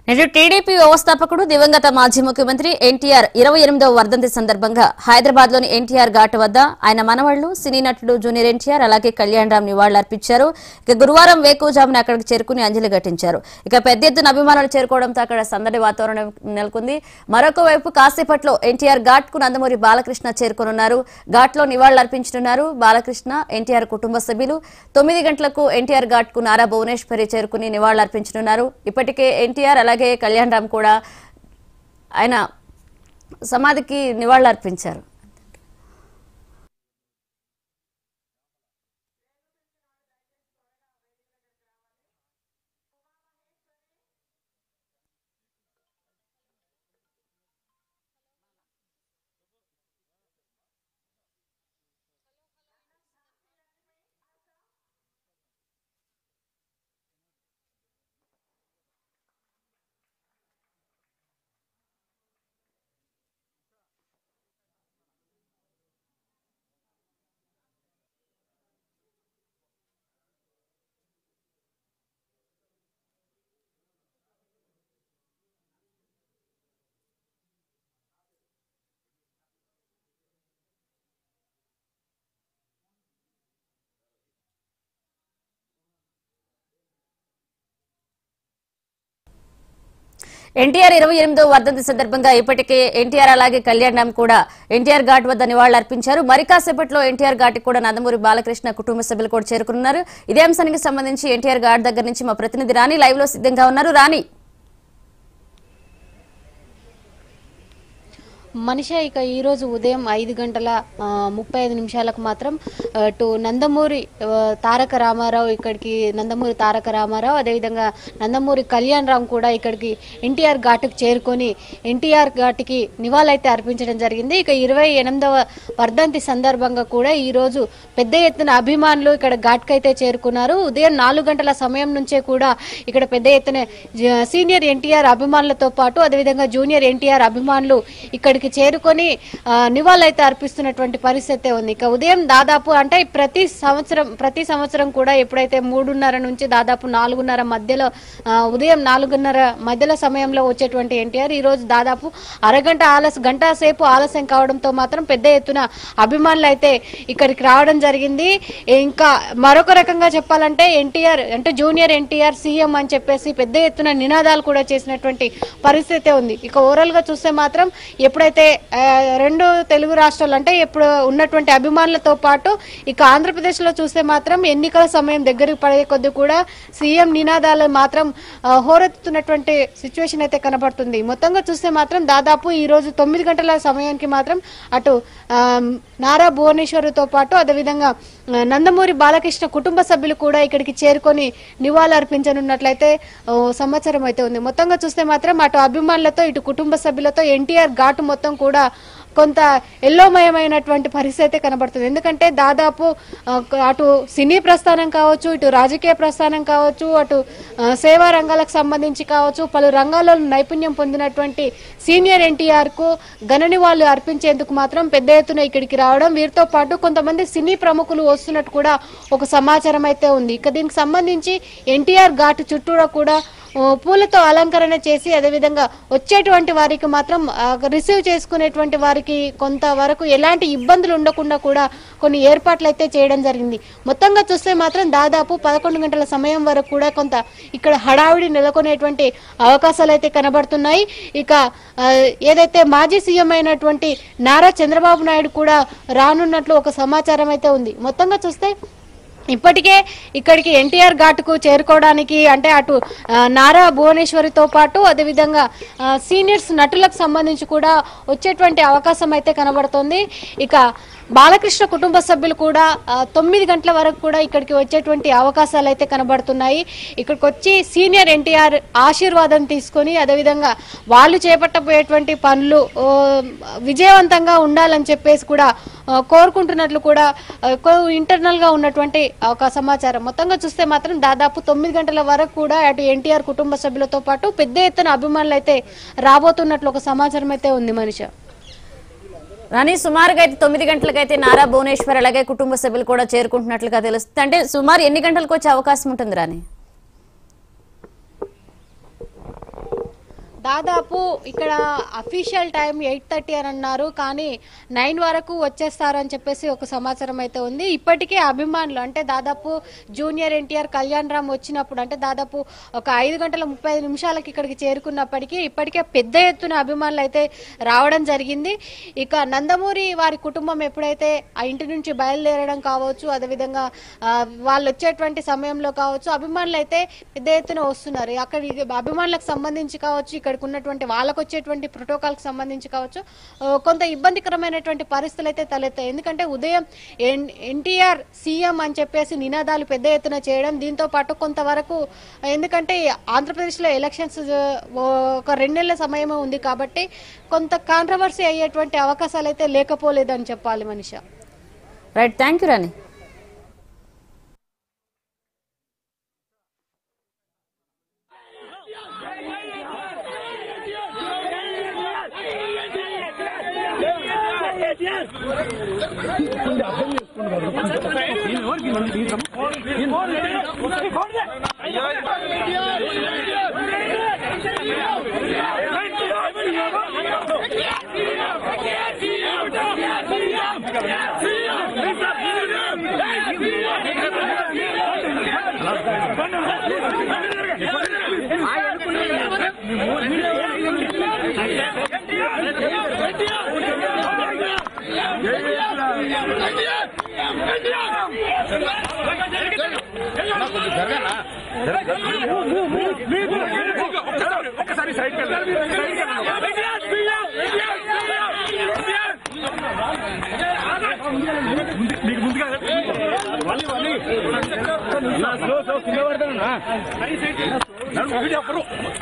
నేడు టీడీపీ వ్యవస్థాపకుడు దివంగత మాజీ ముఖ్యమంత్రి ఎన్టీఆర్ ఇరవై ఎనిమిదవ వర్ధంతి సందర్భంగా హైదరాబాద్ లోని ఎన్టీఆర్ ఘాట్ వద్ద ఆయన మనవళ్లు సినీ నటుడు జూనియర్ ఎన్టీఆర్ అలాగే కళ్యాణ్ రామ్ నివాళులర్పించారు ఇక గురువారం వేకువజామున అక్కడికి చేరుకుని అంజలి ఘటించారు ఇక పెద్ద ఎత్తున అభిమానులు చేరుకోవడంతో అక్కడ సందడి వాతావరణం నెలకొంది మరొక వైపు కాసేపట్లో ఎన్టీఆర్ ఘాట్ కు నందమూరి బాలకృష్ణ చేరుకోనున్నారు ఘాట్ లో నివాళులర్పించనున్నారు బాలకృష్ణ ఎన్టీఆర్ కుటుంబ సభ్యులు తొమ్మిది గంటలకు ఎన్టీఆర్ ఘాట్ కు నారా భువనేశ్వరి చేరుకుని నివాళులర్పించనున్నారు ఇప్పటికే ఎన్టీఆర్ అలాగే కళ్యాణ్ రామ్ కూడా ఆయన సమాధికి నివాళులర్పించారు ఎన్టీఆర్ ఇరవై ఎనిమిదో వర్ధంతి సందర్భంగా ఇప్పటికే ఎన్టీఆర్ అలాగే కళ్యాణ్ రామ్ కూడా ఎన్టీఆర్ ఘాట్ వద్ద నివాళులర్పించారు మరి కాసేపట్లో ఎన్టీఆర్ ఘాట్ కూడా నందమూరి బాలకృష్ణ కుటుంబ సభ్యులు కూడా చేరుకున్నారు ఇదే అంశానికి సంబంధించి ఎన్టీఆర్ ఘాట్ దగ్గర నుంచి మా ప్రతినిధి రాణి లైవ్ లో సిద్ధంగా ఉన్నారు రాణి మనిషి ఇక ఈరోజు ఉదయం ఐదు గంటల ఆ, ముప్పై ఐదు నిమిషాలకు మాత్రం ఆ, టు నందమూరి ఆ, తారక రామారావు ఇక్కడికి నందమూరి తారక రామారావు అదేవిధంగా నందమూరి కళ్యాణ్ రామ్ కూడా ఇక్కడికి ఎన్టీఆర్ ఘాటుకు చేరుకొని ఎన్టీఆర్ ఘాటుకి నివాళులైతే అర్పించడం జరిగింది ఇక ఇరవై ఎనిమిదవ వర్ధంతి సందర్భంగా కూడా ఈరోజు పెద్ద ఎత్తున అభిమానులు ఇక్కడ ఘాట్కి అయితే చేరుకున్నారు ఉదయం నాలుగు గంటల సమయం నుంచే కూడా ఇక్కడ పెద్ద ఎత్తున జ- సీనియర్ ఎన్టీఆర్ అభిమానులతో పాటు అదేవిధంగా జూనియర్ ఎన్టీఆర్ అభిమానులు ఇక్కడికి చేరుకొని ఆ, నివాళులైతే అర్పిస్తున్నటువంటి పరిస్థితి ఉంది ఇక ఉదయం దాదాపు అంటే ప్రతి సంవత్సరం ప్రతి సంవత్సరం కూడా ఎప్పుడైతే మూడున్నర నుంచి దాదాపు నాలుగున్నర మధ్యలో ఆ, ఉదయం నాలుగున్నర మధ్యలో సమయంలో వచ్చేటువంటి ఎన్టీఆర్ ఈ రోజు దాదాపు అరగంట ఆలస్యం గంట సేపు ఆలస్యం కావడంతో మాత్రం పెద్ద ఎత్తున అభిమానులు అయితే ఇక్కడికి రావడం జరిగింది ఇంకా మరొక రకంగా చెప్పాలంటే ఎన్టీఆర్ అంటే జూనియర్ ఎన్టీఆర్ సీఎం అని చెప్పేసి పెద్ద ఎత్తున నినాదాలు కూడా చేసినటువంటి పరిస్థితి ఉంది ఇక ఓవరాల్ గా చూస్తే మాత్రం ఎప్పుడైతే ఆ, రెండు తెలుగు రాష్ట్రాలు అంటే ఇప్పుడు ఉన్నటువంటి అభిమానులతో పాటు ఇక ఆంధ్రప్రదేశ్ లో చూస్తే మాత్రం ఎన్నికల సమయం దగ్గరికి పడే కొద్ది కూడా సీఎం నినాదాలు మాత్రం ఆ, హోరెత్తుతున్నటువంటి సిచ్యువేషన్ అయితే కనబడుతుంది మొత్తంగా చూస్తే మాత్రం దాదాపు ఈ రోజు తొమ్మిది గంటల సమయానికి మాత్రం అటు ఆ, నారా భువనేశ్వరితో పాటు అదేవిధంగా ఆ, నందమూరి బాలకృష్ణ కుటుంబ సభ్యులు కూడా ఇక్కడికి చేరుకొని నివాళులు అర్పించనున్నట్లయితే ఓ, సమాచారం అయితే ఉంది మొత్తంగా చూస్తే మాత్రం అటు అభిమానులతో ఇటు కుటుంబ సభ్యులతో ఎన్టీఆర్ ఘాటు మొత్తం కూడా కొంత ఎల్లోమయమైనటువంటి పరిస్థితి అయితే కనబడుతుంది ఎందుకంటే దాదాపు ఆ, అటు సినీ ప్రస్థానం కావచ్చు ఇటు రాజకీయ ప్రస్థానం కావచ్చు అటు ఆ, సేవా రంగాలకు సంబంధించి కావచ్చు పలు రంగాల్లో నైపుణ్యం పొందినటువంటి సీనియర్ ఎన్టీఆర్ కు ఘన నివాళులు అర్పించేందుకు మాత్రం పెద్ద ఎత్తున ఇక్కడికి రావడం వీరితో పాటు కొంతమంది సినీ ప్రముఖులు వస్తున్నట్టు కూడా ఒక సమాచారం అయితే ఉంది ఇక దీనికి సంబంధించి ఎన్టీఆర్ ఘాటు చుట్టూరా కూడా ఓ, పూలతో అలంకరణ చేసి అదేవిధంగా వచ్చేటువంటి వారికి మాత్రం ఆ, రిసీవ్ చేసుకునేటువంటి వారికి కొంతవరకు ఎలాంటి ఇబ్బందులు ఉండకుండా కూడా కొన్ని ఏర్పాట్లు అయితే చేయడం జరిగింది మొత్తంగా చూస్తే మాత్రం దాదాపు పదకొండు గంటల సమయం వరకు కూడా కొంత ఇక్కడ హడావిడి నెలకొనేటువంటి అవకాశాలు అయితే కనబడుతున్నాయి ఇక ఆ, ఏదైతే మాజీ సీఎం అయినటువంటి నారా చంద్రబాబు నాయుడు కూడా రానున్నట్లు ఒక సమాచారం అయితే ఉంది మొత్తంగా చూస్తే ఇప్పటికే ఇక్కడికి ఎన్టీఆర్ ఘాట్కు చేరుకోవడానికి అంటే అటు ఆ, నారా భువనేశ్వరితో పాటు అదేవిధంగా ఆ, సీనియర్స్ నటులకు సంబంధించి కూడా వచ్చేటువంటి అవకాశం అయితే కనబడుతోంది ఇక బాలకృష్ణ కుటుంబ సభ్యులు కూడా ఆ, తొమ్మిది గంటల వరకు కూడా ఇక్కడికి వచ్చేటువంటి అవకాశాలు అయితే కనబడుతున్నాయి ఇక్కడికి వచ్చి సీనియర్ ఎన్టీఆర్ ఆశీర్వాదం తీసుకొని అదేవిధంగా వాళ్ళు చేపట్టబోయేటువంటి పనులు ఓ, విజయవంతంగా ఉండాలని చెప్పేసి కూడా ఆ, కోరుకుంటున్నట్లు కూడా ఇంటర్నల్ గా ఉన్నటువంటి ఒక సమాచారం మొత్తంగా చూస్తే మాత్రం దాదాపు తొమ్మిది గంటల వరకు కూడా అటు ఎన్టీఆర్ కుటుంబ సభ్యులతో పాటు పెద్ద ఎత్తున అభిమానులు అయితే రాబోతున్నట్లు ఒక సమాచారం అయితే ఉంది మనిషి రాని సుమారుగా అయితే తొమ్మిది గంటలకైతే నారా భువనేశ్వర్ అలాగే కుటుంబ సభ్యులు కూడా చేరుకుంటున్నట్లుగా తెలుస్తుంది అంటే సుమారు ఎన్ని గంటలకు వచ్చే అవకాశం ఉంటుంది రాని దాదాపు ఇక్కడ అఫీషియల్ టైం ఎయిట్ థర్టీ అని అన్నారు కానీ నైన్ వరకు వచ్చేస్తారని చెప్పేసి ఒక సమాచారం అయితే ఉంది ఇప్పటికే అభిమానులు అంటే దాదాపు జూనియర్ ఎన్టీఆర్ కళ్యాణ్ రామ్ వచ్చినప్పుడు అంటే దాదాపు ఒక ఐదు గంటల ముప్పై ఐదు నిమిషాలకి ఇక్కడికి చేరుకున్నప్పటికీ ఇప్పటికే పెద్ద ఎత్తున అభిమానులు అయితే రావడం జరిగింది ఇక నందమూరి వారి కుటుంబం ఎప్పుడైతే ఆ ఇంటి నుంచి బయలుదేరడం కావచ్చు అదేవిధంగా ఆ, వాళ్ళు వచ్చేటువంటి సమయంలో కావచ్చు అభిమానులు అయితే పెద్ద ఎత్తున వస్తున్నారు అక్కడ అభిమానులకు సంబంధించి కావచ్చు ఇక్కడికి ఉన్నటువంటి వాళ్ళకు వచ్చేటువంటి ప్రోటోకాల్కి సంబంధించి కావచ్చు ఆ, కొంత ఇబ్బందికరమైనటువంటి పరిస్థితులు అయితే తలెత్తాయి ఎందుకంటే ఉదయం ఎన్టీఆర్ సీఎం అని చెప్పేసి నినాదాలు పెద్ద ఎత్తున చేయడం దీంతో పాటు కొంతవరకు ఎందుకంటే ఆంధ్రప్రదేశ్లో ఎలక్షన్స్ ఒక రెండు నెలల సమయమే ఉంది కాబట్టి కొంత కాంట్రవర్సీ అయ్యేటువంటి అవకాశాలు అయితే లేకపోలేదని చెప్పాలి మనిష రైట్ థ్యాంక్ యూ రాణి ఒక్కసారి సైడ్ మీకు ముందుగా స్లో స్లో కింద పడతానా వీడియో అప్పుడు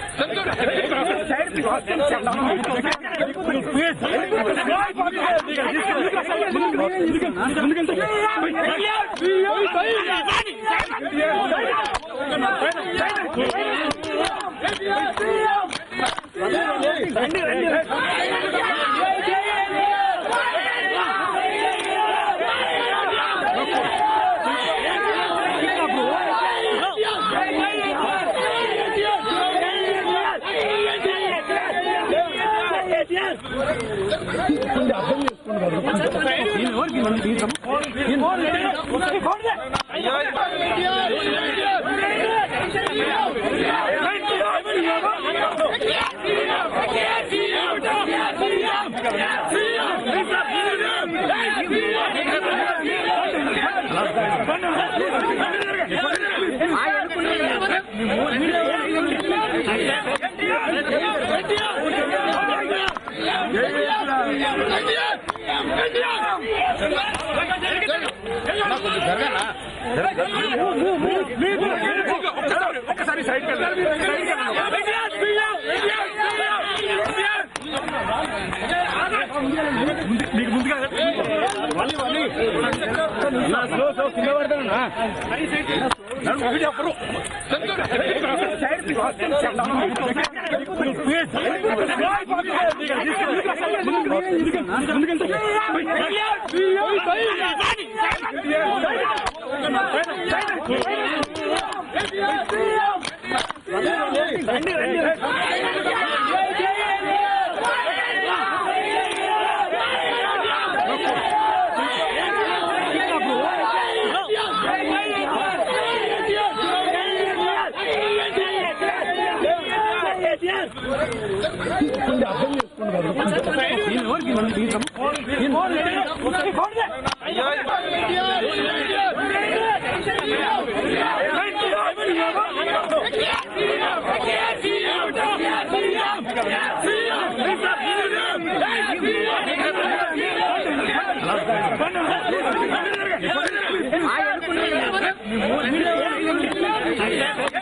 ఒక్కసారి సైడ్ మీకు ముందుగా మళ్ళీ మళ్ళీ స్లో స్లో కింద పడతానా వీడియో అప్పుడు ఆ